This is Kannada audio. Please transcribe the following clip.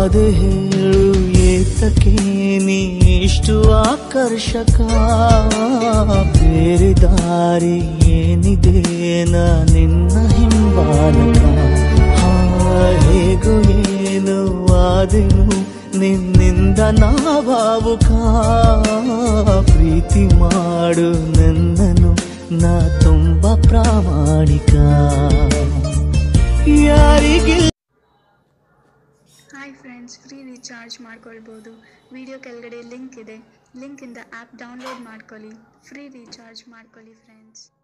ಬಾಧೆ ಹೇಳು ಏತಕ್ಕೆ ನೀ ಇಷ್ಟು ಆಕರ್ಷಕ ಬೇರೆ ದಾರಿ ಏನಿದೆ ನಾ ನಿನ್ನ ಹಿಂಬಾಲಕ ಹಾ ಹೇಗೋ ಏನು ಆದೆನು ನಿನ್ನಿಂದ ನಾ ಭಾವುಕ ಪ್ರೀತಿ ಮಾಡು ನನ್ನನು ನಾ ತುಂಬ ಪ್ರಾಮಾಣಿಕ ಯಾರಿಗಿಲ್ಲ ಹಾಯ್ ಫ್ರೆಂಡ್ಸ್ ಫ್ರೀ ರೀಚಾರ್ಜ್ ಮಾಡ್ಕೊಳ್ಬೋದು ವಿಡಿಯೋ ಕೆಳಗಡೆ ಲಿಂಕ್ ಇದೆ ಲಿಂಕಿಂದ ಆ್ಯಪ್ ಡೌನ್ಲೋಡ್ ಮಾಡ್ಕೊಳ್ಳಿ ಫ್ರೀ ರೀಚಾರ್ಜ್ ಮಾಡ್ಕೊಳ್ಳಿ ಫ್ರೆಂಡ್ಸ್